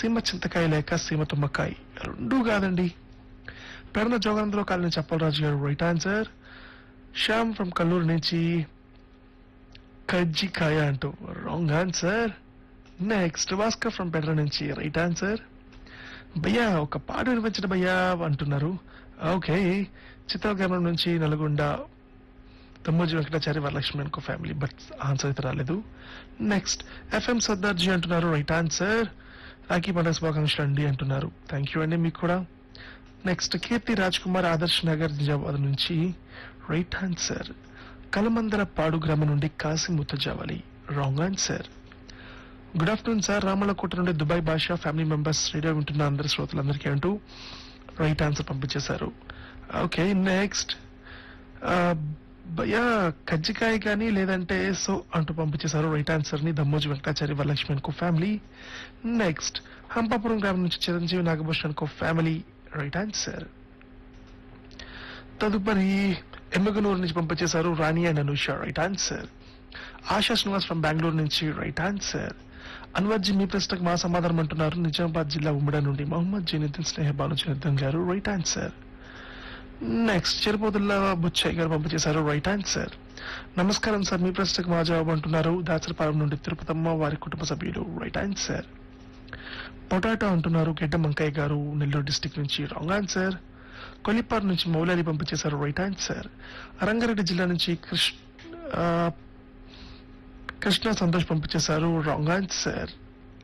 సీమ చింతకాయ లేక సీమ తుమ్మకాయ రెండూ కాదండి పెడన జోగనందలో కాలని చెప్పలరాజు గారు right answer Shyam from Kalluru నుంచి కజ్జికాయ అంటూ wrong answer next Bhaskar from పెడ్ర నుంచి రైట్ ఆన్సర్ భయ్యా ఒక పాట వినిపించడం భయ్యా అంటున్నారు ఓకే చిత్రగ్రామం నుంచి నల్గొండ తమ్మోజీ వెంకటాచారి వరలక్ష్మి అనుకో ఫ్యామిలీ బట్ ఆన్సర్ అయితే రాలేదు నెక్స్ట్ ఎఫ్ఎం సర్దార్జీ అంటున్నారు రైట్ ఆన్సర్ రాఖీ పండుగ శుభాకాంక్షలు అండి అంటున్నారు థ్యాంక్ యూ అండి మీకు కూడా నెక్స్ట్ కీర్తి రాజ్ కుమార్ ఆదర్శ్ నగర్ నిజామాబాద్ నుంచి రైట్ ఆన్సర్ కలమందర పాడు గ్రామం నుండి కాసిం ముత్తజావలి wrong answer good afternoon sir Ramalakota నుండి దుబాయ్ భాష ఫ్యామిలీ మెంబర్స్ రేడియో వింటున్న అందరి శ్రోతలందరికీ అంటూ రైట్ ఆన్సర్ పంపించేశారు ఓకే నెక్స్ట్ భయ్యా కజ్జికాయ కానీ లేదంటే సో అంటూ పంపించేశారు రైట్ ఆన్సర్ ని దమ్మోజి వెంకటాచారి వరలక్ష్మి అనుకో ఫ్యామిలీ నెక్స్ట్ హంపాపురం గ్రామం నుంచి చిరంజీవి నాగభూషణ్ అనుకో ఫ్యామిలీ రైట్ ఆన్సర్ తదుపరి ఎమ్మగనూరు నుంచి పంపించేశారు Rani and Anusha right answer Asha Srinivas from Bengaluru నుంచి రైట్ ఆన్సర్ అన్వర్జీ మీ ప్రశ్నకు మా సమాధానం అంటున్నారు నిజామాబాద్ జిల్లా ఉమ్మడి నుండి మొహమ్మద్ జనీద్దీన్ స్నేహ బాను జనీద్దన్ గారు రైట్ ఆన్సర్ నెక్స్ట్ చిరుపోతుల్లా బుచ్చయ్య గారు పంపించేశారు రైట్ ఆన్సర్ నమస్కారం సార్ మీ ప్రశ్నకు మా జవాబు అంటున్నారు దాచరపాలెం నుండి తిరుపతమ్మ వారి కుటుంబ సభ్యులు రైట్ ఆన్సర్ పొటాటో అంటున్నారు గెడ్డ మంకయ్య గారు నెల్లూరు డిస్టిక్ నుంచి రాంగ్ ఆన్సర్ కొలిపార్ నుంచి మౌలాలి పంపించేశారు రైట్ ఆన్సర్ రంగారెడ్డి జిల్లా నుంచి కృష్ణ ఆ, కృష్ణ సంతోష్ పంపించేశారు రాంగ్ ఆన్సర్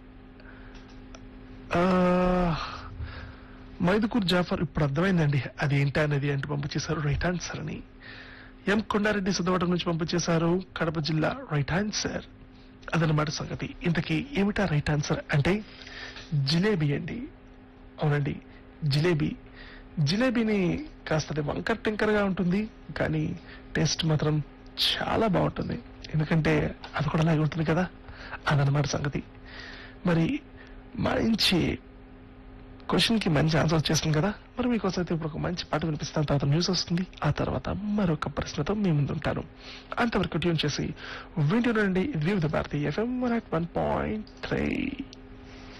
మైదుకూర్ జాఫర్ ఇప్పుడు అర్థమైందండి అది ఏంటి అనేది అంటూ పంపించేశారు రైట్ ఆన్సర్ అని ఎం కొండారెడ్డి సిద్ధవటం నుంచి పంపించేశారు కడప జిల్లా రైట్ ఆన్సర్ అదనమాట సంగతి ఇంతకీ ఏమిటా రైట్ ఆన్సర్ అంటే జిలేబీ అండి అవునండి జిలేబీ జిలేబీని కాస్త వంకర్ టింకర్ గా ఉంటుంది కానీ టేస్ట్ మాత్రం చాలా బాగుంటుంది ఎందుకంటే అది కూడా అలాగే ఉంటుంది కదా అదనమాట సంగతి మరి మంచి క్వశ్చన్ కి మంచి ఆన్సర్ వచ్చేస్తుంది కదా మరి మీకోసం అయితే ఇప్పుడు ఒక మంచి పాట వినిపిస్తాను తర్వాత న్యూస్ వస్తుంది ఆ తర్వాత మరొక ప్రశ్నతో మీ ముందు ఉంటాను అంతవరకు ట్యూన్ చేసి వింటూ రండి Vividh Bharati FM one point three